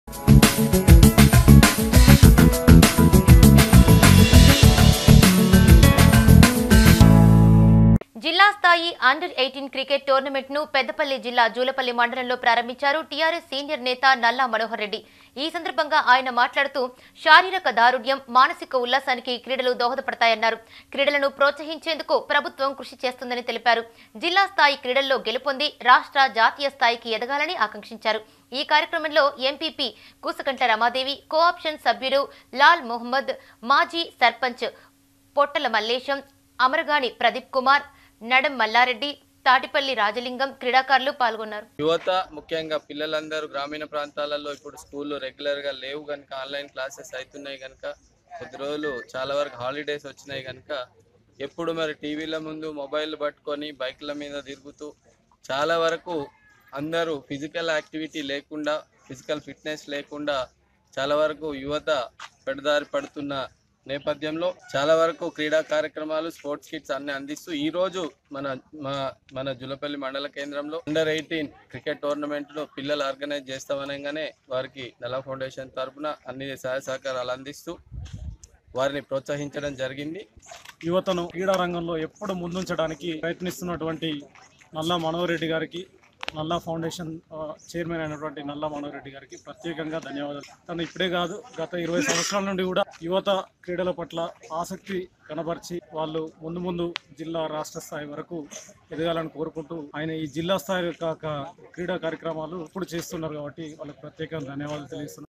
జిల్లా స్థాయి under eighteen cricket tournament ను పెద్దపల్లి జిల్లా జూలపల్లి మండలంలో ప్రారంభించారు టీఆర్ఎస్ సీనియర్ నేత నల్లా మనోహర్ రెడ్డి ఈ సందర్భంగా ఆయన మాట్లాడుతూ శారీరక దారుఢ్యం మానసిక ఉల్లాసానికి క్రీడలు దోహదపడతాయన్నారు క్రీడలను ప్రోత్సహించేందుకు ప్రభుత్వం కృషి చేస్తుందని తెలిపారు జిల్లా స్థాయి క్రీడల్లో గెలుపొంది రాష్ట్ర జాతీయ స్థాయికి ఎదగాలని ఆకాంక్షించారు ఈ కార్యక్రమంలో ఎంపీపీ కూసకంట్ల రమాదేవి కోఆప్షన్ సభ్యుడు లాల్ మొహమ్మద్ మాజీ సర్పంచ్ పొట్టల మల్లేశం అమరగాని ప్రదీప్ కుమార్ నడం మల్లారెడ్డి తాటిపల్లి రాజలింగం క్రీడాకారులు పాల్గొన్నారు యువత ముఖ్యంగా పిల్లలందరూ గ్రామీణ ప్రాంతాలలో ఇప్పుడు స్కూళ్ళు రెగ్యులర్గా లేవు కనుక ఆన్లైన్ క్లాసెస్ అవుతున్నాయి కనుక కొద్ది రోజులు చాలా వరకు హాలిడేస్ వచ్చినాయి కనుక ఎప్పుడు మరి టీవీల ముందు మొబైల్ పట్టుకొని బైక్ల మీద తిరుగుతూ చాలా వరకు అందరూ ఫిజికల్ యాక్టివిటీ లేకుండా ఫిజికల్ ఫిట్నెస్ లేకుండా చాలా వరకు యువత పెడదారి పడుతున్న నేపథ్యంలో చాలా వరకు క్రీడా కార్యక్రమాలు స్పోర్ట్స్ కిట్స్ అన్ని అందిస్తూ ఈ రోజు మన మా- మన జులపల్లి మండల కేంద్రంలో అండర్ ఎయిటీన్ క్రికెట్ టోర్నమెంట్ ను పిల్లలు ఆర్గనైజ్ చేస్తామనగానే వారికి నలా ఫౌండేషన్ తరపున అన్ని సహాయ సహకారాలు అందిస్తూ వారిని ప్రోత్సహించడం జరిగింది యువతను క్రీడా రంగంలో ఎప్పుడు ముందుంచడానికి ప్రయత్నిస్తున్నటువంటి నల్లా మనోహర్ రెడ్డి గారికి నల్లా ఫౌండేషన్ ఆ, చైర్మన్ అయినటువంటి నల్లా మనోహర్ రెడ్డి గారికి ప్రత్యేకంగా ధన్యవాదాలు తను ఇప్పుడే కాదు గత ఇరవై సంవత్సరాల నుండి కూడా యువత క్రీడల పట్ల ఆసక్తి కనబరిచి వాళ్ళు ముందు ముందు జిల్లా రాష్ట్ర స్థాయి వరకు ఎదగాలని కోరుకుంటూ ఆయన ఈ జిల్లా స్థాయి కాక క్రీడా కార్యక్రమాలు ఇప్పుడు చేస్తున్నారు కాబట్టి వాళ్ళకి ప్రత్యేకంగా ధన్యవాదాలు తెలియజేస్తున్నాను